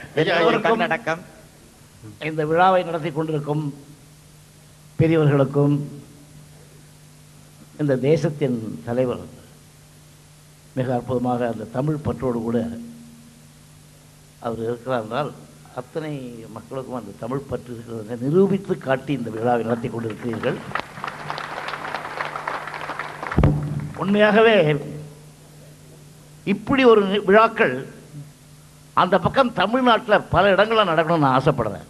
எல்லோருக்கும் தன்னடக்கம் இந்த விழாவை நடத்தி கொண்டிருக்கும் பெரியவர்களுக்கும் இந்த தேசத்தின் தலைவர் மிக அற்புதமாக அந்த தமிழ் பற்றோடு கூட அவர் இருக்கிறார் என்றால் அத்தனை மக்களுக்கும் அந்த தமிழ் பற்று இருக்கிறத நிரூபித்து காட்டி இந்த விழாவை நடத்தி கொண்டிருக்கிறீர்கள் உண்மையாகவே இப்படி ஒரு நி- விழாக்கள் அந்த பக்கம் தமிழ்நாட்டில் பல இடங்களில் நடக்கணும்னு நான் ஆசைப்படுறேன்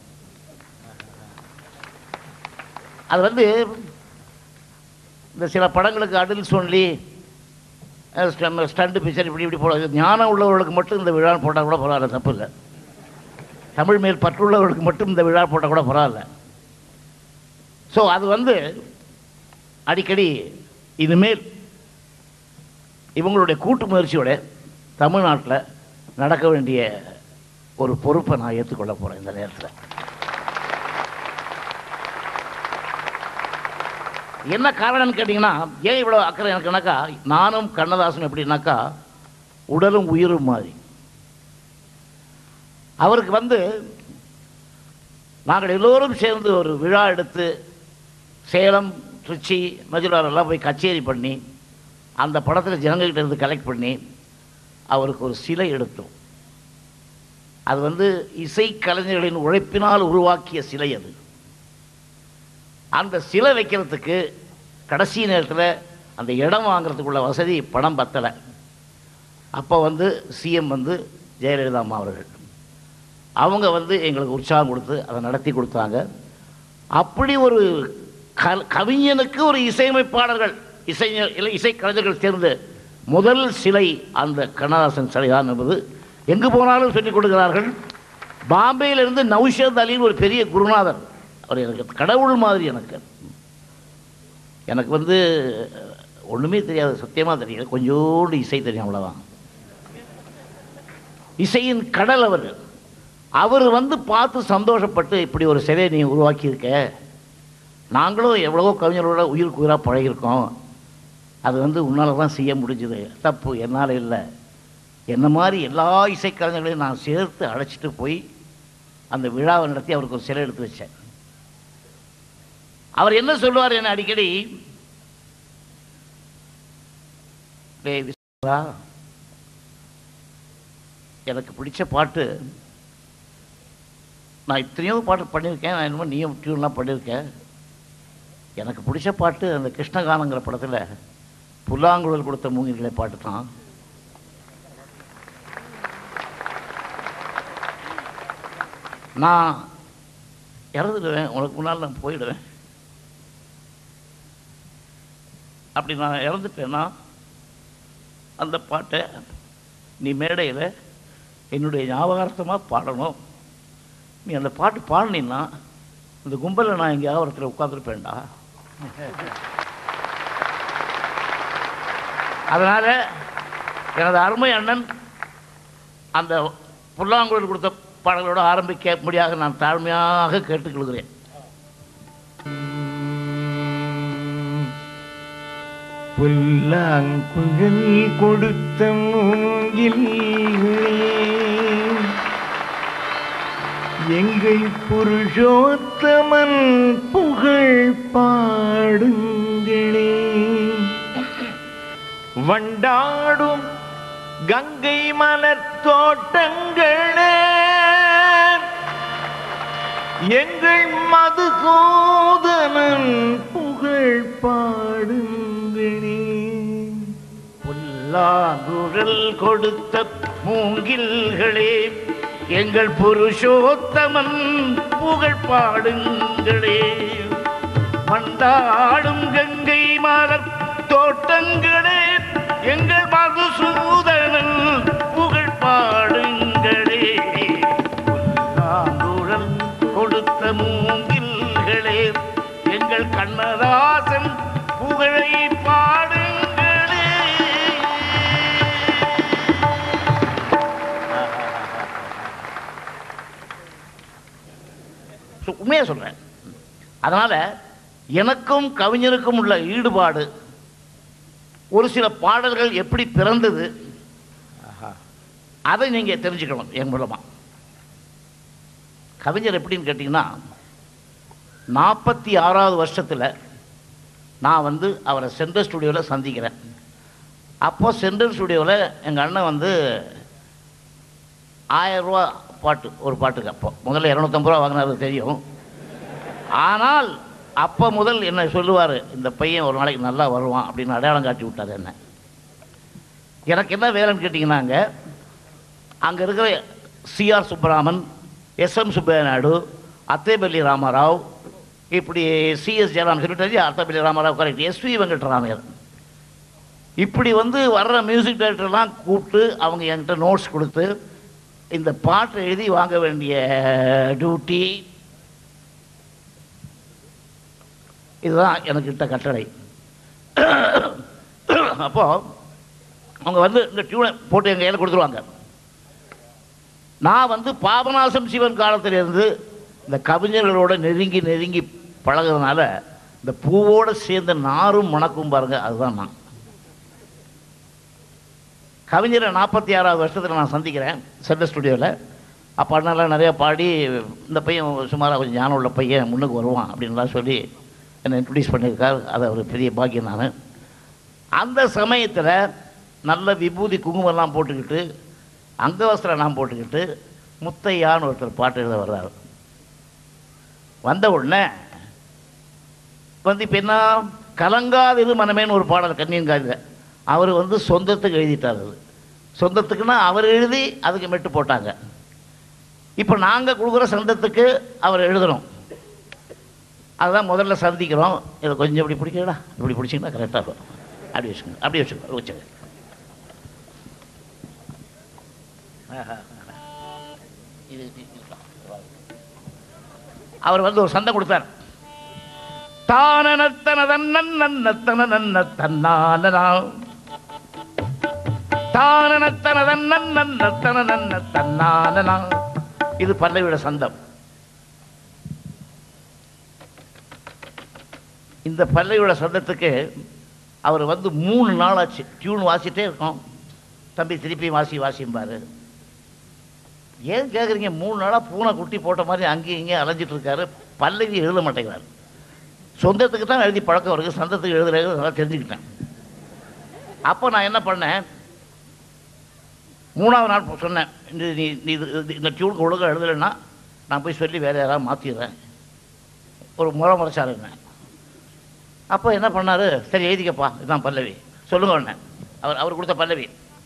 அது வந்து இந்த சில படங்களுக்கு அடில் சொல்லி ஸ்டண்ட் பிக்சர் இப்படி இப்படி போட ஞானம் உள்ளவர்களுக்கு மட்டும் இந்த விழா போட்டால் கூட பரவாயில்ல தப்பு இல்லை தமிழ் மேல் பற்றுள்ளவர்களுக்கு மட்டும் இந்த விழா போட்டால் கூட பரவாயில்ல ஸோ அது வந்து அடிக்கடி இனிமேல் இவங்களுடைய கூட்டு முயற்சியோட தமிழ்நாட்டில் நடக்க வேண்டிய ஒரு பொறுப்பை நான் ஏற்றுக்கொள்ள போகிறேன் இந்த நேரத்தில் என்ன காரணம்னு கேட்டிங்கன்னா ஏன் இவ்வளோ அக்கறை எனக்குனாக்கா நானும் கண்ணதாசன் எப்படின்னாக்கா உடலும் உயிரும் மாதிரி அவருக்கு வந்து நாங்கள் எல்லோரும் சேர்ந்து ஒரு விழா எடுத்து சேலம் திருச்சி மதுரார் எல்லாம் போய் கச்சேரி பண்ணி அந்த படத்தில் ஜனங்கள்கிட்ட இருந்து கலெக்ட் பண்ணி அவருக்கு ஒரு சிலை எடுத்தோம் அது வந்து இசை கலைஞர்களின் உழைப்பினால் உருவாக்கிய சிலை அது அந்த சிலை வைக்கிறதுக்கு கடைசி நேரத்தில் அந்த இடம் வாங்குறதுக்குள்ள வசதி பணம் பத்தலை அப்போ வந்து சிஎம் வந்து ஜெயலலிதா அம்மா அவர்கள் அவங்க வந்து எங்களுக்கு உற்சாகம் கொடுத்து அதை நடத்தி கொடுத்தாங்க அப்படி ஒரு க கவிஞனுக்கு ஒரு இசையமைப்பாளர்கள் இசைஞர் இல்லை இசைக்கலைஞர்கள் சேர்ந்து முதல் சிலை அந்த கண்ணதாசன் சிலை தான் என்பது எங்கு போனாலும் சொல்லிக் கொடுக்கிறார்கள் பாம்பேயிலிருந்து நௌஷத் அலின்னு ஒரு பெரிய குருநாதர் அவர் எனக்கு கடவுள் மாதிரி எனக்கு எனக்கு வந்து ஒன்றுமே தெரியாது சத்தியமாக தெரியாது கொஞ்சோண்டு இசை தெரியும் அவ்வளோதான் இசையின் கடல் அவர் அவர் வந்து பார்த்து சந்தோஷப்பட்டு இப்படி ஒரு சிலையை நீ உருவாக்கியிருக்க நாங்களும் எவ்வளவோ கவிஞர்களோட உயிருக்கு உயிராக பழகியிருக்கோம் அது வந்து உன்னால் தான் செய்ய முடிஞ்சுது தப்பு என்னால் இல்லை என்ன மாதிரி எல்லா இசைக்கலைஞர்களையும் நான் சேர்த்து அழைச்சிட்டு போய் அந்த விழாவை நடத்தி அவருக்கு ஒரு சிலை எடுத்து வச்சேன் அவர் என்ன சொல்லுவார் என்ன அடிக்கடி டேய் விஸ்வா, எனக்கு பிடிச்ச பாட்டு நான் எத்தனையோ பாட்டு பண்ணியிருக்கேன் நான் என்னமோ நீயும் டியூன்லாம் பண்ணியிருக்கேன் எனக்கு பிடிச்ச பாட்டு அந்த கிருஷ்ணகானங்கிற படத்தில் புல்லாங்குழல் கொடுத்த மூங்கில்களை பாட்டு தான் நான் இறந்துடுவேன் உனக்கு முன்னால் நான் போயிடுவேன் அப்படி நான் இறந்துட்டேன்னா அந்த பாட்டை நீ மேடையில் என்னுடைய ஞாபகார்த்தமாக பாடணும் நீ அந்த பாட்டு பாடினீன்னா இந்த கும்பலில் நான் எங்கேயாவது ஒருத்தர் உட்காந்துருப்பேன்டா அதனால் எனது அருமை அண்ணன் அந்த புல்லாங்குழல் கொடுத்த பாடல்களோடு ஆரம்பிக்க முடியாக நான் தாழ்மையாக கேட்டுக்கொள்கிறேன் புல்லாங்குழல் கொடுத்த மூங்கிலே எங்கள் புருஷோத்தமன் புகழ் பாடுங்களே வண்டாடும் கங்கை மலர் தோட்டங்களே எங்கள் மதுசூதனன் புகழ் பாடுங்களே புல்லாங்குழல் கொடுத்த மூங்கில்களே எங்கள் புருஷோத்தமன் புகழ் பாடுங்களே மண்டாடும் கங்கை மலர் தோட்டங்களே எங்கள் மதுசூதனன் புகழ் பாடுங்களே புல்லாங்குழல் கொடுத்த மூங்கில்களே எங்கள் கண்ணதாசன் புகழை பாடுங்களே சு- உண்மையா சொல்றேன் அதனால எனக்கும் கவிஞருக்கும் உள்ள ஈடுபாடு ஒரு சில பாடல்கள் எப்படி பிறந்தது அதை நீங்க தெரிஞ்சுக்கணும் என் மூலமா கவிஞர் எப்படின்னு கேட்டிங்கன்னா நாற்பத்தி ஆறாவது வருஷத்தில் நான் வந்து அவரை சென்ட்ரல் ஸ்டுடியோவில் சந்திக்கிறேன் அப்போ சென்ட்ரல் ஸ்டுடியோவில் எங்கள் அண்ணன் வந்து ஆயிரம் ரூபா பாட்டு ஒரு பாட்டுக்கு அப்போ முதல்ல இரநூத்தம்பது ரூபா வாங்கினாரு தெரியும் ஆனால் அப்போ முதல் என்ன சொல்லுவார் இந்த பையன் ஒரு நாளைக்கு நல்லா வருவான் அப்படின்னு அடையாளம் காட்டி விட்டார் என்ன எனக்கு என்ன வேலைன்னு கேட்டிங்கன்னாங்க அங்கே இருக்கிற சிஆர் சுப்பராமன் எஸ்எம் சுப்பையா நாயுடு அத்தேபள்ளி ராமராவ் இப்படி CS Jayaram secretary Athepalli Rama Rao correct SV Venkatramaiyer இப்படி வந்து வர்ற மியூசிக் டைரக்டர்லாம் கூப்பிட்டு அவங்க என்கிட்ட நோட்ஸ் கொடுத்து இந்த பாட்டை எழுதி வாங்க வேண்டிய டியூட்டி இதுதான் எனக்கு இட்ட கட்டளை அப்போ அவங்க வந்து இந்த டியூனை போட்டு எங்கள் கையில் கொடுத்துருவாங்க நான் வந்து பாபநாசம் சிவன் காலத்திலிருந்து இந்த கவிஞர்களோட நெருங்கி நெருங்கி பழகுறதுனால இந்த பூவோட சேர்ந்த நாரும் மணக்கும் பாருங்க அதுதான் நான் கவிஞரை நாற்பத்தி ஆறாவது வருஷத்தில் நான் சந்திக்கிறேன் சென்ட்ரல் ஸ்டுடியோவில் அப்போ அண்ணெல்லாம் நிறையா பாடி இந்த பையன் சுமாராக கொஞ்சம் ஞானம் உள்ள பையன் முன்னுக்கு வருவான் அப்படின்லாம் சொல்லி என்னை இன்ட்ரடியூஸ் பண்ணியிருக்கார் அது ஒரு பெரிய பாக்கியம் நான் அந்த சமயத்தில் நல்ல விபூதி குங்குமம்லாம் போட்டுக்கிட்டு அங்கவஸ்திரம்லாம் போட்டுக்கிட்டு முத்தையான்னு ஒருத்தர் பாட்டு எழுத வர்றாரு வந்த உடனே வந்து இப்போ என்ன கலங்காதிரு மனமேன்னு ஒரு பாடல் கண்ணியன் காதில் அவர் வந்து சொந்தத்துக்கு எழுதிட்டார் அது சொந்தத்துக்குன்னா அவர் எழுதி அதுக்கு மெட்டு போட்டாங்க இப்போ நாங்கள் கொடுக்குற சொந்தத்துக்கு அவர் எழுதுறோம் அதுதான் முதல்ல சந்திக்கிறோம் இதை கொஞ்சம் இப்படி பிடிக்கலடா இப்படி பிடிச்சிங்கன்னா கரெக்டாக இருக்கும் அப்படி வச்சுக்கோங்க அப்படி வச்சுக்கோங்க வச்சுங்க இது இது- இதுதான். அவர் வந்து ஒரு சந்தம் கொடுத்தார் தானனத்தன தன்னன்னத்தன நன்ன தன்னானனா தானனத்தன தன்னன்னத்தன நன்ன தன்னானனா இது பல்லவியோட சந்தம் இந்த பல்லவியோட சந்தத்துக்கு அவர் வந்து மூணு நாள் ஆச்சு டியூன் வாசிட்டே இருக்கோம் தம்பி திருப்பி வாசி வாசிம்பாரு ஏன் கேட்குறீங்க மூணு நாளாக பூனை குட்டி போட்ட மாதிரி அங்கேயும் இங்கேயும் அலைஞ்சிட்டு இருக்காரு பல்லவி எழுத மாட்டேங்கிறார் சொந்தத்துக்கு தான் எழுதி பழக்கம் இருக்குது சொந்தத்துக்கு எழுதுறது நல்லா தெரிஞ்சுக்கிட்டேன் அப்போ நான் என்ன பண்ணேன் மூணாவது நாள் போ- சொன்னேன் இந்த நீ நீ இது இது- இந்த டியூனுக்கு ஒழுங்காக எழுதலைன்னா நான் போய் சொல்லி வேறு யாராவது மாற்றிடுறேன் ஒரு முறை முறைச்சாரு என்ன அப்போ என்ன பண்ணாரு சரி எழுதிக்கப்பா இதுதான் பல்லவி சொல்லுங்க உடனே அவர் அவர் கொடுத்த பல்லவி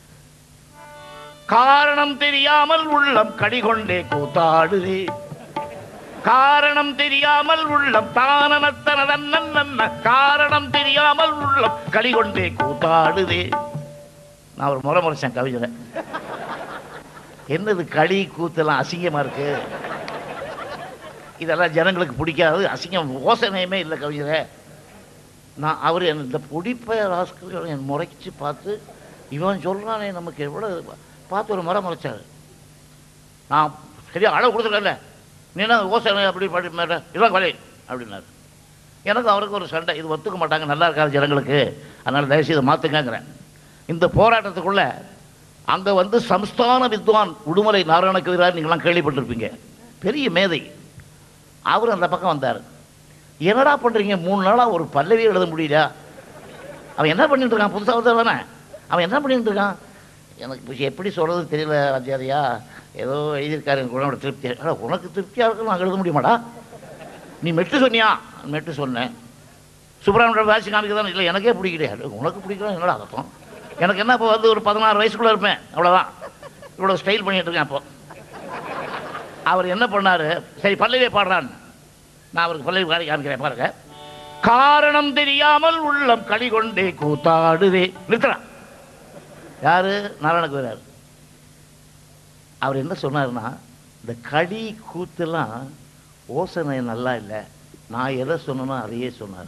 காரணம் தெரியாமல் உள்ளம் கடிகொண்டே கூத்தாடுதே காரணம் தெரியாமல் உள்ளம் தானனத்தனதன்ன காரணம் தெரியாமல் உள்ளம் கடிகொண்டே கூத்தாடுதே நான் ஒரு முறை முறைச்சேன் கவிஞரை என்னது களி கூத்தெல்லாம் அசிங்கமா இருக்கு இதெல்லாம் ஜனங்களுக்கு பிடிக்காது அசிங்கம் யோசனையுமே இல்லை கவிஞரே நான் அவர் என் இந்த பொடிப்பை ராஸ்கல் என் முறைச்சு பார்த்து இவன் சொல்கிறானே நமக்கு எவ்வளோ பார்த்து ஒரு முறை முறைச்சார் நான் சரியா அளவு கொடுத்துருக்கல நீ என்ன யோசனை அப்படி படி மேட இதான் கொலை அப்படின்னாரு எனக்கு அவருக்கு ஒரு சண்டை இது ஒத்துக்க மாட்டாங்க நல்லா இருக்காது ஜனங்களுக்கு அதனால் தயவுசெய்து இதை மாற்றுங்கிறேன் இந்த போராட்டத்துக்குள்ள அங்கே வந்து சம்ஸ்தான வித்வான் உடுமலை நாராயண கவிரார் நீங்களாம் கேள்விப்பட்டிருப்பீங்க பெரிய மேதை அவர் அந்த பக்கம் வந்தார் என்னடா பண்ணுறீங்க மூணு நாளாக ஒரு பல்லவி எழுத முடியல அவன் என்ன பண்ணிட்டு இருக்கான் புதுசாக வந்து தானே அவன் என்ன பண்ணிட்டு இருக்கான் எனக்கு இப்போ எப்படி சொல்கிறது தெரியல ராஜாரியா ஏதோ எழுதியிருக்காரு எனக்கு உடனே திருப்தி அடா உனக்கு திருப்தியாக இருக்கு நான் எழுத முடியுமாடா நீ மெட்டு சொன்னியா மெட்டு சொன்னேன் சுப்பிரமணியம் வாசி காமிக்க தான் இல்லை எனக்கே பிடிக்கலையா உனக்கு பிடிக்கல என்னடா அர்த்தம் எனக்கு என்ன இப்போ வந்து ஒரு பதினாறு வயசுக்குள்ளே இருப்பேன் அவ்வளோதான் இவ்வளோ ஸ்டைல் பண்ணிட்டு இருக்கேன் அப்போ அவர் என்ன பண்ணாரு சரி பல்லவியை பாடுறான்னு நான் அவருக்கு பல்லவி பாடி காமிக்கிறேன் பாருங்க காரணம் தெரியாமல் உள்ளம் களி கொண்டே கூத்தாடுதே நிறுத்துறான் யாரு நாராயணக்கு வரார் அவர் என்ன சொன்னாருன்னா இந்த களி கூத்தெல்லாம் ஓசனை நல்லா இல்லை நான் எதை சொன்னனோ அதையே சொன்னார்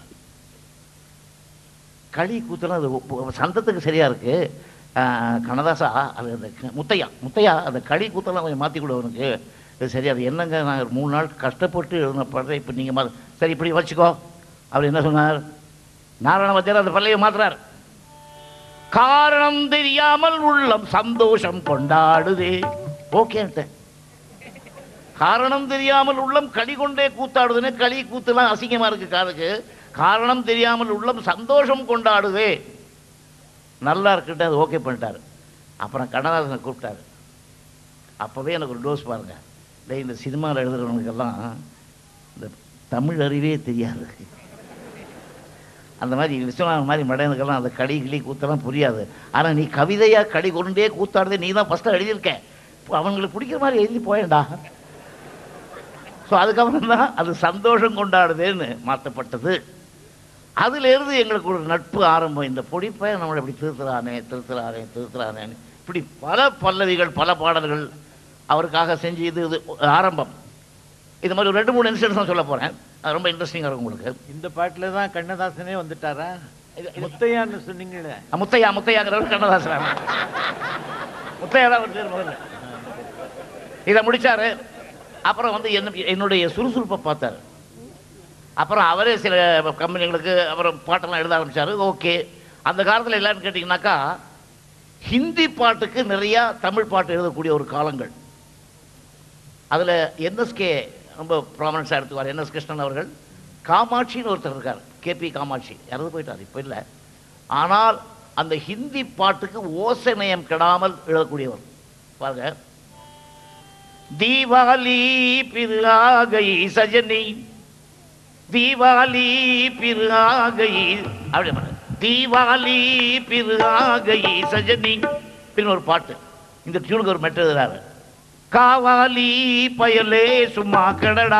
களி கூத்தெல்லாம் அது ஒப்பு- சந்தத்துக்கு சரியா இருக்கு ஆஹ், கண்ணதாசா அது அந்த க- முத்தையா முத்தையா அந்த களி கூத்தெல்லாம் கொஞ்சம் மாற்றி கொடு அவனுக்கு இது சரி அது என்னங்க நான் ஒரு மூணு நாள் கஷ்டப்பட்டு எழுதின படுறேன் இப்போ நீங்கள் மா சரி இப்படி வச்சுக்கோ அவர் என்ன சொன்னார் நாராயண வத்தியார் அந்த பள்ளியை மாத்துறார் காரணம் தெரியாமல் உள்ளம் சந்தோஷம் கொண்டாடுதே ஓகேன்ட்டேன் காரணம் தெரியாமல் உள்ளம் களி கொண்டே கூத்தாடுதுன்னு களி கூத்துலாம் அசிங்கமா இருக்கு காதுக்கு காரணம் தெரியாமல் உள்ளம் சந்தோஷம் கொண்டாடுதே நல்லா இருக்குட்டு அது ஓகே பண்ணிட்டாரு அப்புறம் கண்ணதாசனை கூப்பிட்டாரு அப்போவே எனக்கு ஒரு டோஸ் பாருங்க டேய் இந்த சினிமாவில் எழுதுறவனுக்கெல்லாம் இந்த தமிழ் அறிவே தெரியாது அந்த மாதிரி விஸ்வநாதன் மாதிரி மடையனுக்கெல்லாம் அந்த களி கிளி கூத்தெல்லாம் புரியாது ஆனால் நீ கவிதையாக களி கொண்டே கூத்தாடுதே நீ தான் ஃபஸ்ட்டாக எழுதியிருக்க இப்போ அவங்களுக்கு பிடிக்கிற மாதிரி எழுதி போயேன்டா ஸோ அதுக்கப்புறம் தான் அது சந்தோஷம் கொண்டாடுதேன்னு மாற்றப்பட்டது அதிலிருந்து எங்களுக்கு ஒரு நட்பு ஆரம்பம் இந்த பொடிப்பை நம்மளை இப்படி திருத்துறானே திருத்துறானே திருத்துறானேன்னு இப்படி பல பல்லவிகள் பல பாடல்கள் அவருக்காக செஞ்சு இது இது ஆரம்பம் இது மாதிரி ஒரு ரெண்டு மூணு இன்சிடென்ட்ஸ் தான் சொல்ல போகிறேன் அது ரொம்ப இன்ட்ரெஸ்டிங்காக இருக்கும் உங்களுக்கு இந்த பாட்டுல தான் கண்ணதாசனே வந்துட்டாரா இது- இது- முத்தையான்னு சொன்னீங்களே அஹ் முத்தையா முத்தையாங்கிறவர் கண்ணதாசன் முத்தையா தான் ஒரு பேர் முதல்ல இதை முடிச்சாரு அப்புறம் வந்து என்ன என்னுடைய சுறுசுறுப்பை பார்த்தாரு அப்புறம் அவரே சில கம்பெனிகளுக்கு அப்புறம் பாட்டெல்லாம் எழுத ஆரம்பிச்சாரு ஓகே அந்த காலத்தில் எல்லாரும் கேட்டிங்கனாக்கா ஹிந்தி பாட்டுக்கு நிறையா தமிழ் பாட்டு எழுதக்கூடிய ஒரு காலங்கள் அதில் என்எஸ்கே ரொம்ப ப்ராமினன்ஸாக எடுத்துக்குவார் என்எஸ் கிருஷ்ணன் அவர்கள் காமாட்சின்னு ஒருத்தர் இருக்கார் கேபி காமாட்சி இறந்து போயிட்டார் இப்போ இல்லை ஆனால் அந்த ஹிந்தி பாட்டுக்கு ஓசை நயம் கெடாமல் எழுதக்கூடியவர் பாருங்க தீபாவளி பிரு ஆ கயி சஜனி தீபாவளி பிரு ஆ கயி அப்படி பாருங்க. தீபாவளி பிரு ஆ கயி சஜனி பின் ஒரு பாட்டு இந்த டியூனுக்கு ஒரு மெட்டு எழுதுறாரு காவாலி பயலே சும்மா கடடா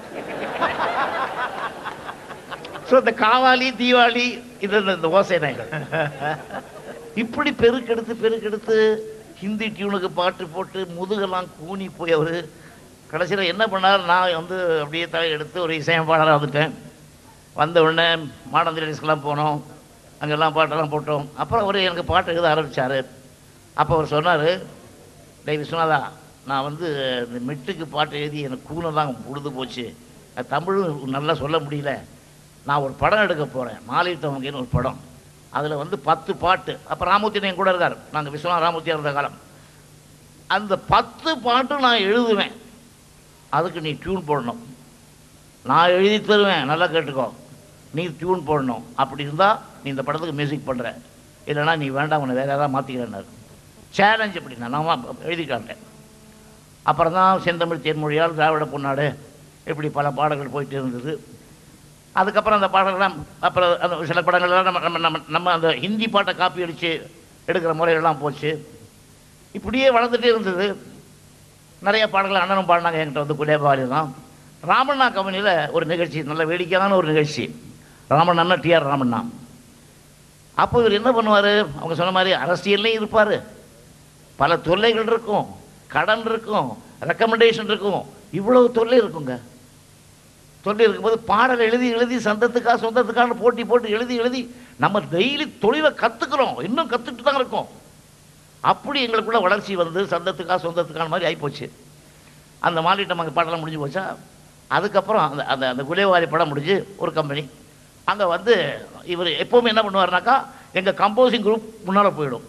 ஸோ இந்த காவாலி தீபாவளி இது இந்த- இந்த ஓசை நயங்கள் இப்படி பெருக்கெடுத்து பெருக்கெடுத்து ஹிந்தி டியூனுக்கு பாட்டு போட்டு முதுகெல்லாம் கூனி போய் அவர் கடைசியில் என்ன பண்ணார் நான் வந்து அப்படியே தலை எடுத்து ஒரு இசையமைப்பாளராக வந்துட்டேன் வந்த உடனே மாடந்தி லேடிஸ்க்கெல்லாம் போனோம் அங்கெல்லாம் பாட்டெல்லாம் போட்டோம் அப்புறம் அவர் எனக்கு பாட்டு எழுத ஆரம்பித்தார் அப்போ அவர் சொன்னார் டேய் விஸ்வநாதா நான் வந்து இந்த மெட்டுக்கு பாட்டு எழுதி எனக்கு கூனெல்லாம் உழுது போச்சு அது தமிழும் நல்லா சொல்ல முடியல நான் ஒரு படம் எடுக்க போகிறேன் மாலித்தவங்கன்னு ஒரு படம் அதில் வந்து பத்து பாட்டு அப்போ ராமூர்த்தி என் கூட இருக்கார் நாங்கள் விஸ்வநாத ராமூர்த்தியாக இருந்த காலம் அந்த பத்து பாட்டும் நான் எழுதுவேன் அதுக்கு நீ டியூன் போடணும் நான் எழுதி தருவேன் நல்லா கேட்டுக்கோ நீ டியூன் போடணும் அப்படி இருந்தால் நீ இந்த படத்துக்கு மியூசிக் பண்ணுற இல்லைன்னா நீ வேண்டாம் உன்னை வேற யாராவது மாற்றிக்கிறேன்னாரு சேலஞ்ச் அப்படின்னா நான் எழுதி காட்டேன் அப்புறம் தான் செந்தமிழ் தேன்மொழியால் திராவிட பொன்னாடு இப்படி பல பாடல்கள் போயிட்டு இருந்தது அதுக்கப்புறம் அந்த பாடல்கள்லாம் அப்புறம் அந்த சில படங்கள்லாம் நம்ம நம்ம நம்ம நம்ம அந்த ஹிந்தி பாட்டை காப்பி அடித்து எடுக்கிற முறையெல்லாம் போச்சு இப்படியே வளர்ந்துட்டே இருந்தது நிறைய பாடல்கள் அண்ணனும் பாடினாங்க என்கிட்ட வந்து குலேபாலி தான் ராமண்ணா கம்பெனியில் ஒரு நிகழ்ச்சி நல்ல வேடிக்கையான ஒரு நிகழ்ச்சி ராமண்ணா டிஆர் ராமண்ணா அப்போ இவர் என்ன பண்ணுவார் அவங்க சொன்ன மாதிரி அரசியல்லையும் இருப்பார் பல தொல்லைகள் இருக்கும் கடன் இருக்கும் ரெக்கமெண்டேஷன் இருக்கும் இவ்வளவு தொல்லை இருக்குங்க தொல்லை இருக்கும்போது பாடல் எழுதி எழுதி சந்தத்துக்கா சொந்தத்துக்கான போட்டி போட்டு எழுதி எழுதி நம்ம டெய்லி தொழிலை கற்றுக்குறோம் இன்னும் கற்றுட்டு தான் இருக்கோம் அப்படி எங்களுக்குள்ள வளர்ச்சி வந்து சந்தத்துக்கா சொந்தத்துக்கான மாதிரி ஆகிப்போச்சு அந்த மாலிட்டம் அங்கே பாடலாம் முடிஞ்சு போச்சா அதுக்கப்புறம் அந்த அந்த அந்த குலேவாரி படம் முடிஞ்சு ஒரு கம்பெனி அங்கே வந்து இவர் எப்போவுமே என்ன பண்ணுவார்னாக்கா எங்கள் கம்போசிங் குரூப் முன்னால் போயிடும்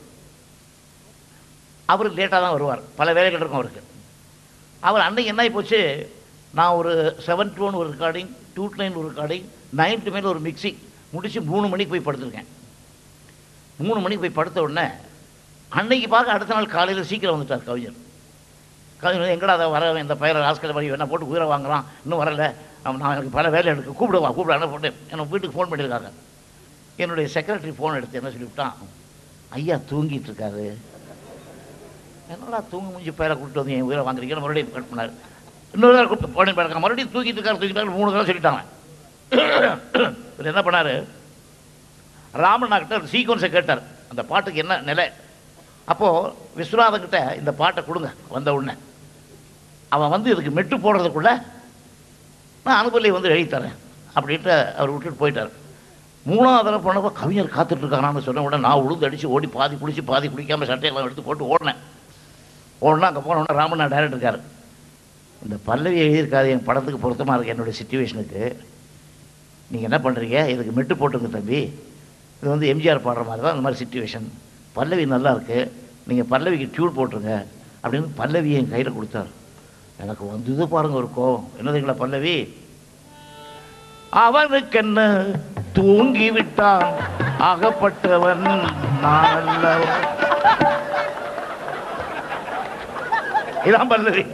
அவர் லேட்டாக தான் வருவார் பல வேலைகள் இருக்கும் அவருக்கு அவர் அன்னைக்கு என்ன ஆகி போச்சு நான் ஒரு செவன் டூன் ஒரு ரெக்கார்டிங் டூ நைன் ஒரு ரெக்கார்டிங் நைன் மேல ஒரு மிக்சிங் முடிச்சு மூணு மணிக்கு போய் படுத்திருக்கேன் மூணு மணிக்கு போய் படுத்த உடனே அன்னைக்கு பார்க்க அடுத்த நாள் காலையில் சீக்கிரம் வந்துட்டார் கவிஞர் கவிஞர் எங்கடா அதை வர இந்த பயிரை ராஸ்கல் வழி வேணா போட்டு உயிரை வாங்குறான் இன்னும் வரல அவன் நான் எனக்கு பல வேலை எடுக்க கூப்பிடுவா கூப்பிட போட்டு எனக்கு வீட்டுக்கு ஃபோன் பண்ணியிருக்காங்க என்னுடைய செக்ரட்டரி ஃபோன் எடுத்து என்ன சொல்லிவிட்டான் ஐயா தூங்கிட்டு இருக்காரு என்னடா தூங்க முடிஞ்சு பயிரை கூப்பிட்டு வந்து என் உயிரை வாங்குறீங்கன்னு மறுபடியும் கட் பண்ணார் இன்னொரு நாள் கூப்பிட்டு போன பழக்கம் மறுபடியும் தூக்கிட்டு இருக்காரு தூக்கிட்டாரு மூணு தடவை சொல்லிட்டாங்க இவர் என்ன பண்ணார் ராமண்ணா கிட்ட ஒரு சீக்வன்ஸை கேட்டார் அந்த பாட்டுக்கு என்ன நிலை அப்போது விஸ்வநாதன் கிட்ட இந்த பாட்டை கொடுங்க வந்த உடனே அவன் வந்து இதுக்கு மெட்டு போடுறதுக்குள்ள நான் அனுபவியை வந்து எழுதி தரேன் அப்படின்ட்டு அவர் விட்டுட்டு போயிட்டார் மூணாவது தடவை போனப்போ கவிஞர் காத்துட்டு இருக்கானான்னு சொன்ன உடனே நான் உளுந்து அடித்து ஓடி பாதி குடிச்சு பாதி குடிக்காம சட்டையெல்லாம் எடுத்து போட்டு ஓடினேன் ஓடினா அங்கே போன உடனே ராமண்ணா டைரக்டர் இருக்கார் இந்த பல்லவி எழுதியிருக்காது என் படத்துக்கு பொருத்தமாக இருக்கு என்னுடைய சுச்சுவேஷனுக்கு நீங்கள் என்ன பண்ணுறீங்க இதுக்கு மெட்டு போட்டுங்க தம்பி இது வந்து எம்ஜிஆர் பாடுற மாதிரி தான் அந்த மாதிரி சுச்சுவேஷன் பல்லவி நல்லா இருக்கு நீங்கள் பல்லவிக்கு டியூன் போட்டுருங்க அப்படின்னு பல்லவி என் கையில் கொடுத்தார் எனக்கு வந்தது பாருங்க ஒரு கோபம் என்னதுங்களா பல்லவி அவனுக்கென்ன தூங்கி விட்டான் அகப்பட்டவன் நான் அல்லவா இதான் பல்லவி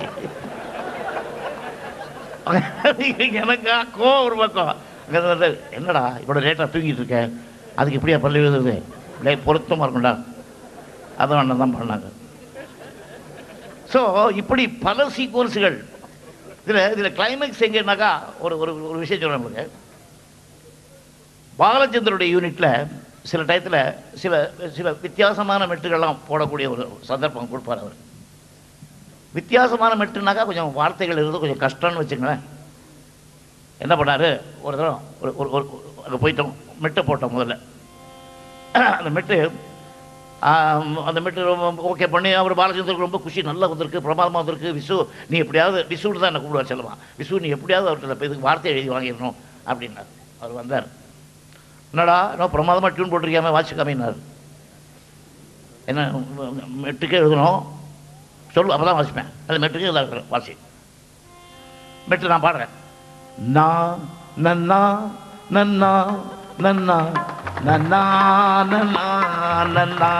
எனக்கு கோவம் ஒரு பக்கம் அங்க வந்து, என்னடா இவ்வளோ லேட்டாக தூங்கிட்டு இருக்க அதுக்கு இப்படியா பல்லவி எழுதுறது லே பொருத்தமாக இருக்கும்டா அதான் அண்ணன் தான் பண்ணாங்க ஸோ இப்படி பல சீக்வன்ஸுகள் இதில் இதில் கிளைமேக்ஸ் எங்கன்னாக்கா ஒரு ஒரு ஒரு விஷயம் சொல்கிறேன் உங்களுக்கு பாலச்சந்தருடைய யூனிட்டில் சில டயத்தில் சில சில வித்தியாசமான மெட்டுகள்லாம் போடக்கூடிய ஒரு சந்தர்ப்பம் கொடுப்பார் அவர் வித்தியாசமான மெட்டுனாக்கா கொஞ்சம் வார்த்தைகள் இருந்து கொஞ்சம் கஷ்டம்னு வச்சுங்களேன் என்ன பண்ணார் ஒரு தடவை ஒரு ஒரு ஒரு அங்கே போயிட்டோம் மெட்டை போட்டோம் முதல்ல அந்த மெட்டு ஆம், அந்த மெட்டு ரொம்ப ஓகே பண்ணி அவர் பாலச்சந்தருக்கு ரொம்ப குஷி நல்லா வந்திருக்கு பிரமாதமாக வந்திருக்கு விசு நீ எப்படியாவது விசுன்னு தான் என்ன கூப்பிடுவார் செல்லமா விசு நீ எப்படியாவது அவர்கிட்ட இதுக்கு வார்த்தை எழுதி வாங்கிடணும் அப்படின்னார் அவர் வந்தார் என்னடா நான் பிரமாதமாக டியூன் போட்டிருக்கியாம வாட்சி காமினார் என்ன மெட்டுக்கே எழுதணும் சொல்லு அப்போ தான் வாசிப்பேன் அது மெட்டுக்கே எழுத வாசி மெட்டு நான் பாடுறேன் நான் நன்னா நன்னா நன்னா நன்னா நன்னா நன்னா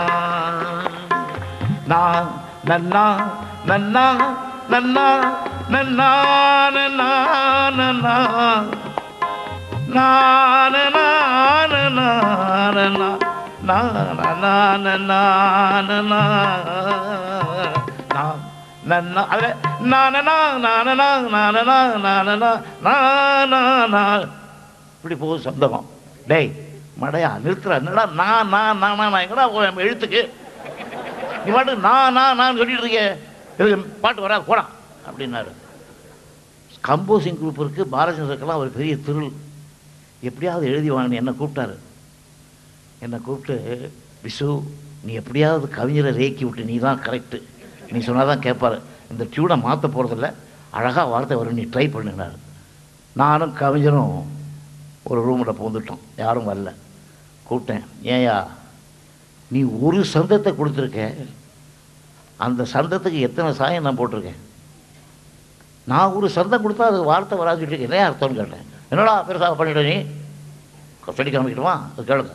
நான் நன்னா நன்னா நன்னா நன்னா நன்னா நன்னா இப்படி போகுது சொந்தகம் டேய் மடையா நிறுத்துற என்னடா நான் நான் நான் நான் எங்கடா போவேன் எழுத்துக்கு நீ பாட்டு நான் நான் நான் சொல்லிட்டு இருக்கே இதுக்கு பாட்டு வரா போடா அப்படின்னாரு கம்போசிங் குரூப் இருக்கு பாலச்சந்திரக்கெல்லாம் ஒரு பெரிய திருள் எப்படியாவது எழுதி வாங்கினு என்னை கூப்பிட்டாரு என்னை கூப்பிட்டு விசு நீ எப்படியாவது கவிஞரை ரேக்கி விட்டு நீ தான் கரெக்டு நீ சொன்னால் தான் கேட்பாரு இந்த டியூனை மாற்ற போகிறதில்ல அழகாக வார்த்தை வரும் நீ ட்ரை பண்ணினார் நானும் கவிஞரும் ஒரு ரூமில் பூந்துட்டோம் யாரும் வரல கூப்பிட்டேன் ஏயா நீ ஒரு சந்தத்தை கொடுத்துருக்க அந்த சந்தத்துக்கு எத்தனை சாயம் நான் போட்டிருக்கேன் நான் ஒரு சந்தம் கொடுத்தா அது வார்த்தை வராது சொல்லிட்டு என்ன அர்த்தம்னு கேட்டேன் என்னடா பெருசாக பண்ணிட்ட நீ சொல்லி காமிக்கணுமா அது கேளுங்க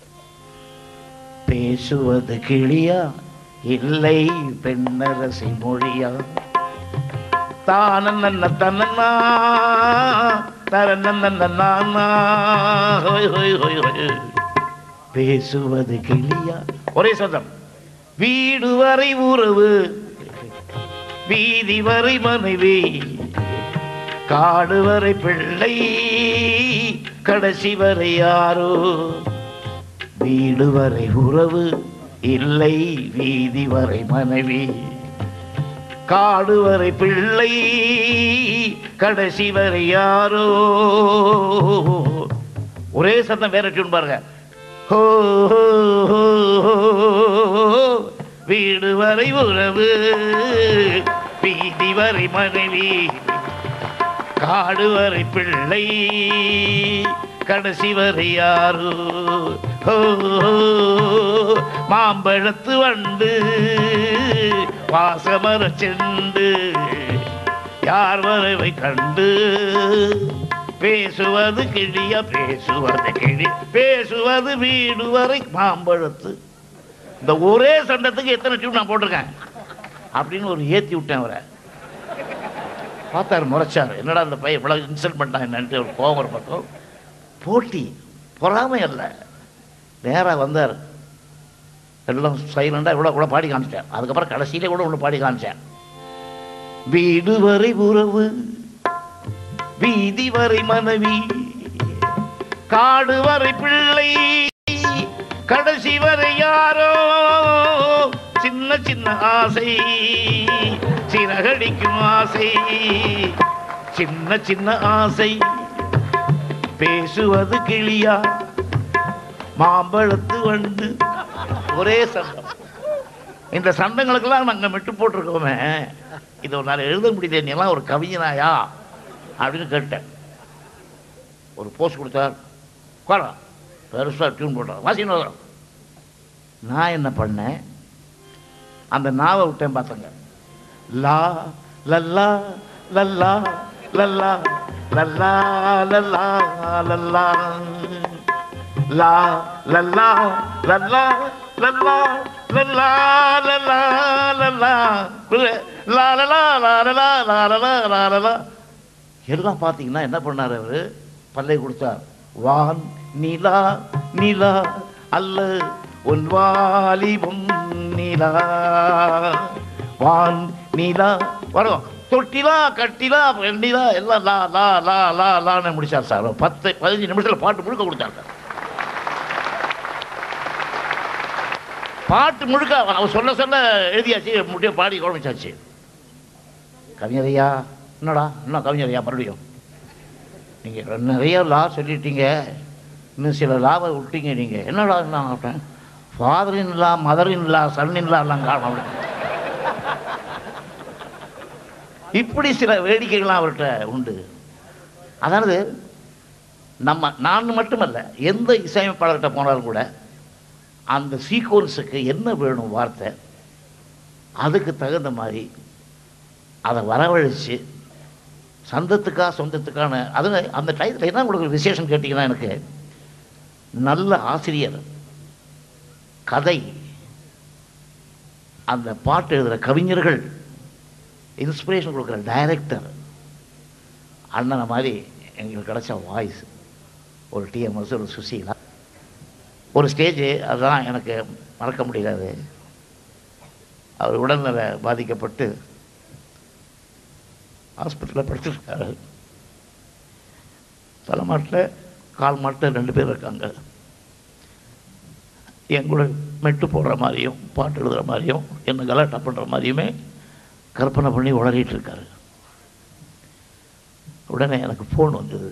பேசுவது கிளியா இல்லை பெண்ணரசி மொழியா தானன்ன தன்னா தரன்னா ஹோய் ஹோய் ஹோய் ஹோய் பேசுவது கிளியா ஒரே சந்தம் வீடு வரை உறவு வீதி வரை மனைவி காடு வரை பிள்ளை கடைசி வரை யாரோ வீடு வரை உறவு இல்லை வீதி வரை மனைவி காடு வரை பிள்ளை கடைசி வரை யாரோ ஒரே சத்தம் வேற டியூன் பாருங்க ஹோ ஹோ, ஹோ, ஹோ, ஹோ. வீடு வரை உறவு வீதி வரை மனைவி காடு வரை பிள்ளை கடைசி வரை யாரு ஹோ, ஹோ, மாம்பழத்து வண்டு வாசமர செண்டு யார் வரவை கண்டு பேசுவது கிளிய பேசுவது கிளி பேசுவது வீடு வரை மாம்பழத்து இந்த ஒரே சண்டத்துக்கு எத்தனை டியூன் நான் போட்டிருக்கேன் அப்படின்னு ஒரு ஏத்தி விட்டேன் அவரை பார்த்தாரு முறைச்சார் என்னடா இந்த பையன் இவ்வளோ இன்சல்ட் பண்ணிட்டான் என்னன்ட்டு ஒரு கோபம் ஒரு பக்கம் போட்டி பொறாமை அல்ல நேராக வந்தார் எல்லாம் சைலண்டாக இவ்வளோ கூட பாடி காமிச்சிட்டேன் அதுக்கப்புறம் கடைசியிலே கூட ஒன்று பாடி காமிச்சேன் வீடு வரை உறவு வீதி வரை மனைவி காடு வரை பிள்ளை கடைசி வரை யாரோ சின்ன சின்ன ஆசை சிறகடிக்கும் ஆசை சின்ன சின்ன ஆசை பேசுவது கிளியா மாம்பழத்து வண்டு ஒரே சந்தம் இந்த சண்டங்களுக்கெல்லாம் நாங்கள் மெட்டு போட்டிருக்கோமே இதை ஒரு நாள் எழுத முடியல நீ எல்லாம் ஒரு கவிஞனாயா அப்படின்னு கேட்டேன் ஒரு போஸ்ட் கொடுத்தார் உட்காரா பெருசாக டியூன் போட்டார் வாசின்னு வரும் நான் என்ன பண்ணேன் அந்த நாவை விட்டேன் பார்த்தங்க லா லல்லா லல்லா லல்லா லல்லா லல்லா லல்லா லா லல்லா லல்லா லல்லா லல்லா லல்லா லல்லா புரியல? லா லலா லா லலா லா லலா லா லலா எல்லாம் பார்த்தீங்கன்னா என்ன பண்ணார் அவர் பல்லை கொடுத்தார் வான் நிலா நிலா அல்ல உன் வாலிபம் நிலா வான் நிலா வரும் தொட்டிலா கட்டிலா வெண்ணிலா எல்லாம் லா லா லா லா லான்னு முடிச்சார் சார் பத்து பதினஞ்சு நிமிஷத்தில் பாட்டு முழுக்க கொடுத்தார் சார் பாட்டு முழுக்க அவர் சொல்ல சொல்ல எழுதியாச்சு முடிய பாடி குழம்பிச்சாச்சு கவிஞரையா என்னடா என்ன கவிஞரையா மறுபடியும் நீங்கள் நிறைய லா சொல்லிட்டீங்க இன்னும் சில லாவை விட்டீங்க நீங்கள் என்னடா என்ன ஃபாதரின் லா மதரின் லா சன்னின் லா எல்லாம் காணும் அப்படின்னு. இப்படி சில வேடிக்கைகள்லாம் அவர்கிட்ட உண்டு அதாவது நம்ம நான் மட்டுமல்ல எந்த இசையமைப்பாளர்கிட்ட போனாலும் கூட அந்த சீக்வன்ஸுக்கு என்ன வேணும் வார்த்தை அதுக்கு தகுந்த மாதிரி அதை வரவழைச்சு சந்தத்துக்கா சொந்தத்துக்கான அது அந்த டயத்தில் என்ன உங்களுக்கு விசேஷம் கேட்டிங்கன்னா எனக்கு நல்ல ஆசிரியர் கதை அந்த பாட்டு எழுதுகிற கவிஞர்கள் இன்ஸ்பிரேஷன் கொடுக்குற டைரக்டர் அண்ணனை மாதிரி எங்களுக்கு கிடைச்ச வாய்ஸ் ஒரு டிஎம்எஸ் ஒரு சுசீலா ஒரு ஸ்டேஜ் அதுதான் எனக்கு மறக்க முடியாது அவர் உடல்நல பாதிக்கப்பட்டு ஹாஸ்பிட்டலில் படுத்துருக்காரு தலைமாட்டில் கால் மாட்டில் ரெண்டு பேர் இருக்காங்க என் கூட மெட்டு போடுற மாதிரியும் பாட்டு எழுதுகிற மாதிரியும் என்ன கலாட்டா பண்ணுற மாதிரியுமே கற்பனை பண்ணி உளறிட்டு இருக்காரு உடனே எனக்கு ஃபோன் வந்தது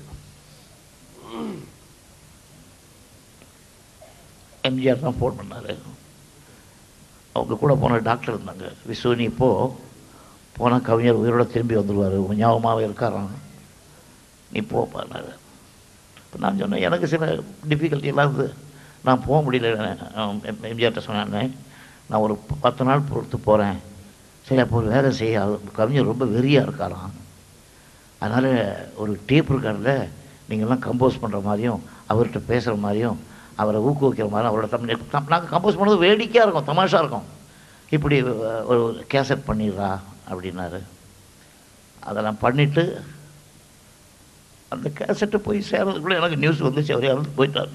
எம்ஜிஆர் தான் ஃபோன் பண்ணார் அவங்க கூட போன டாக்டர் இருந்தாங்க விசு நீ இப்போ போனால் கவிஞர் உயிரோட திரும்பி வந்துடுவார் உன் ஞாபகமாகவே இருக்காராம் நீ போ பண்ணார் இப்போ நான் சொன்னேன் எனக்கு சில டிஃபிகல்ட்டி எல்லாம் இருந்து நான் போக முடியல அஹ் எம்- எம்ஜிஆர்ட்ட சொன்னேன் நான் ஒரு பத்து நாள் பொறுத்து போகிறேன் சரி அப்போ ஒரு வேலை செய்ய அவர் கவிஞர் ரொம்ப வெறியாக இருக்காராம் அதனால் ஒரு டேப் ரெக்கார்டில் நீங்கள்லாம் கம்போஸ் பண்ணுற மாதிரியும் அவர்கிட்ட பேசுகிற மாதிரியும் அவரை ஊக்குவிக்கிற மாதிரியும் அவரோட தம் நாங்கள் கம்போஸ் பண்ணது வேடிக்கையாக இருக்கும் தமாஷா இருக்கும் இப்படி அஹ், ஒரு கேசட் பண்ணிடுறா அப்படின்னாரு அதெல்லாம் பண்ணிவிட்டு அந்த கேசட்டு போய் சேர்றதுக்குள்ளே எனக்கு நியூஸ் வந்துச்சு அவர் இறந்து போயிட்டார்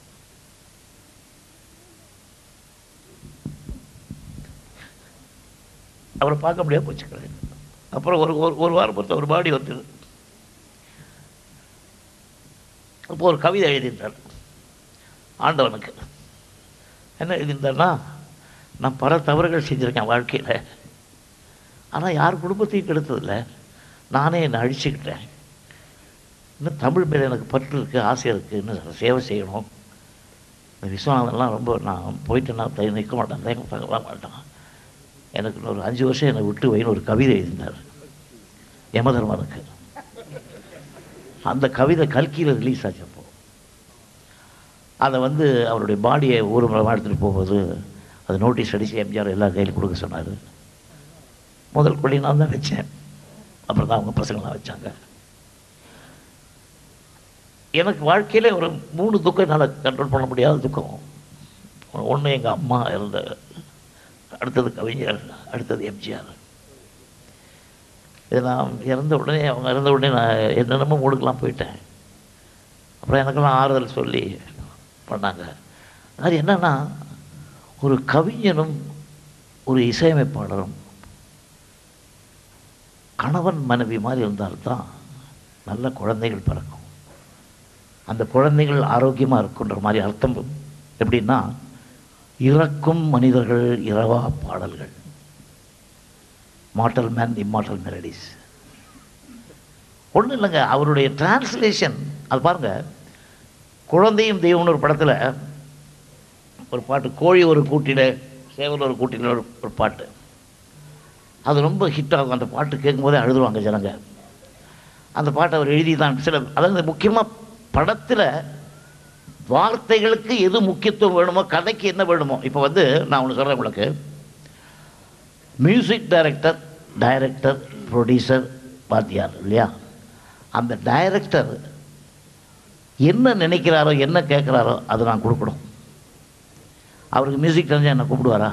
அவரை பார்க்க முடியாது போச்சுக்கிறேன் அப்புறம் ஒரு ஒரு ஒரு வாரம் பொறுத்த ஒரு பாடி வந்தது அப்போ ஒரு கவிதை எழுதியிருந்தார் ஆண்டவனுக்கு என்ன எழுதியிருந்தார்னா நான் பல தவறுகள் செஞ்சுருக்கேன் வாழ்க்கையில் ஆனால் யார் குடும்பத்தையும் கெடுத்ததில்ல நானே என்னை அழிச்சுக்கிட்டேன் இன்னும் தமிழ் மேலே எனக்கு பற்று இருக்குது ஆசை இருக்குது இன்னும் சேவை செய்யணும் இந்த விஸ்வநாதன்லாம் ரொம்ப நான் போயிட்டேன்னா தய நிற்க மாட்டேன் தயங்க பார்க்க மாட்டான் எனக்கு இன்னொரு அஞ்சு வருஷம் என்னை விட்டு வைன்னு ஒரு கவிதை எழுதினார் யமதர்மனுக்கு அந்த கவிதை கல்கியில் ரிலீஸ் ஆச்சு அப்போ அதை வந்து அவருடைய பாடியை ஊர்வலமாக எடுத்துகிட்டு போகும்போது அது நோட்டீஸ் அடித்து எம்ஜிஆர் எல்லா கையில் கொடுக்க சொன்னார் முதல் கொள்ளி நான் தான் வச்சேன் அப்புறம் தான் அவங்க பசங்களாம் வச்சாங்க எனக்கு வாழ்க்கையில ஒரு மூணு துக்கம் என்னால் கண்ட்ரோல் பண்ண முடியாத துக்கம் ஒன்று எங்கள் அம்மா இருந்த அடுத்தது கவிஞர் அடுத்தது எம்ஜிஆர் இது நான் இறந்த உடனே அவங்க இறந்த உடனே நான் என்னென்னமோ மூடுக்கெலாம் போயிட்டேன் அப்புறம் எனக்கெல்லாம் ஆறுதல் சொல்லி பண்ணாங்க அது என்னன்னா ஒரு கவிஞனும் ஒரு இசையமைப்பாளரும் கணவன் மனைவி மாதிரி இருந்தால்தான் நல்ல குழந்தைகள் பிறக்கும் அந்த குழந்தைகள் ஆரோக்கியமாக இருக்குன்ற மாதிரி அர்த்தம் எப்படின்னா இறக்கும் மனிதர்கள் இரவா பாடல்கள் மாட்டல் மேன் இம்மாட்டல் மெலடிஸ் ஒன்றும் இல்லைங்க அவருடைய டிரான்ஸ்லேஷன் அது பாருங்க குழந்தையும் தெய்வம்னு ஒரு படத்தில் ஒரு பாட்டு கோழி ஒரு கூட்டில சேவல் ஒரு கூட்டில ஒரு ஒரு பாட்டு அது ரொம்ப ஹிட் ஆகும் அந்த பாட்டு கேட்கும்போதே அழுதுருவாங்க ஜனங்க அந்த பாட்டை அவர் எழுதி தான் சில அதாவது முக்கியமாக படத்தில் வார்த்தைகளுக்கு எது முக்கியத்துவம் வேணுமோ கதைக்கு என்ன வேணுமோ இப்போ வந்து நான் ஒன்று சொல்கிறேன் உங்களுக்கு மியூசிக் டைரக்டர் டைரக்டர் ப்ரொடியூசர் வாத்தியார் இல்லையா அந்த டைரக்டர் என்ன நினைக்கிறாரோ என்ன கேட்குறாரோ அதை நான் கொடுக்கணும் அவருக்கு மியூசிக் தெரிஞ்சால் என்ன கூப்பிடுவாரா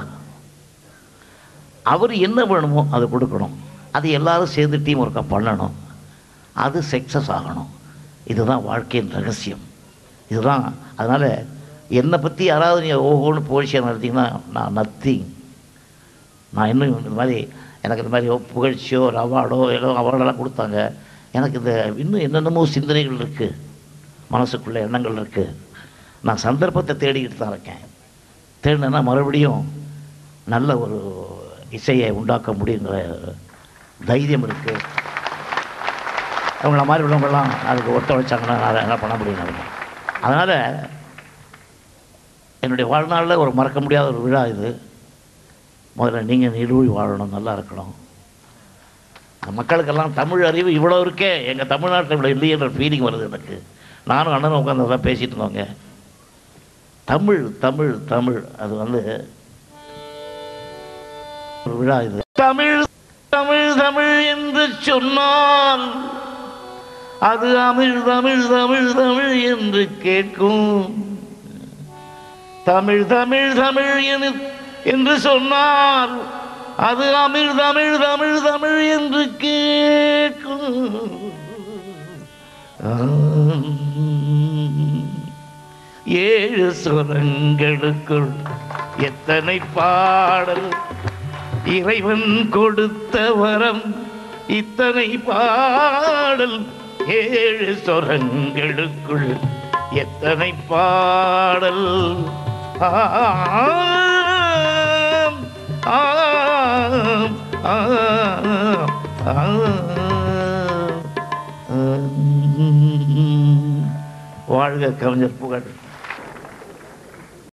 அவர் என்ன வேணுமோ அதை கொடுக்கணும் அது எல்லாரும் சேர்ந்து டீம் ஒர்க்கை பண்ணணும் அது சக்ஸஸ் ஆகணும் இதுதான் வாழ்க்கையின் ரகசியம் இதுதான் அதனால் என்னை பற்றி யாராவது நீங்கள் ஓஹோன்னு போலீஸாக நடத்திங்கன்னா நான் நத்திங் நான் இன்னும் இந்த மாதிரி எனக்கு இந்த மாதிரி புகழ்ச்சியோ ஒரு அவார்டோ ஏதோ அவார்டெல்லாம் கொடுத்தாங்க எனக்கு இந்த இன்னும் என்னென்னமோ சிந்தனைகள் இருக்குது மனசுக்குள்ளே எண்ணங்கள் இருக்குது நான் சந்தர்ப்பத்தை தேடிக்கிட்டு தான் இருக்கேன் தேடினேன்னா மறுபடியும் நல்ல ஒரு இசையை உண்டாக்க முடியுங்கிற தைரியம் இருக்குது அவங்கள மாதிரி உள்ளவங்கெல்லாம் அதுக்கு ஒத்துழைச்சாங்கன்னா நான் என்ன பண்ண முடியும் நமக்கு அதனால் என்னுடைய வாழ்நாளில் ஒரு மறக்க முடியாத ஒரு விழா இது முதல்ல நீங்கள் நிறுவி வாழணும் நல்லா இருக்கணும் அந்த மக்களுக்கெல்லாம் தமிழ் அறிவு இவ்வளோ இருக்கே எங்கள் தமிழ்நாட்டில் இவ்வளோ இல்லையன்ற ஃபீலிங் வருது எனக்கு நானும் அண்ணனும் உட்காந்து அதெல்லாம் பேசிட்டு இருந்தோங்க தமிழ் தமிழ் தமிழ் அது வந்து ஒரு விழா இது தமிழ் தமிழ் தமிழ் என்று சொன்னால் அது அமிழ் தமிழ் தமிழ் தமிழ் என்று கேட்கும் தமிழ் தமிழ் தமிழ் என- என்று சொன்னால் அது அமிழ் தமிழ் தமிழ் தமிழ் என்று கேட்கும் ஏழு சுரங்களுக்குள் எத்தனை பாடல் இறைவன் கொடுத்த வரம் இத்தனை பாடல் ஏழு சொரங்களுக்குள் எத்தனை பாடல் ஆம், ஆம், ஆம், ஆம். வாழ்க கவிஞர் புகழ்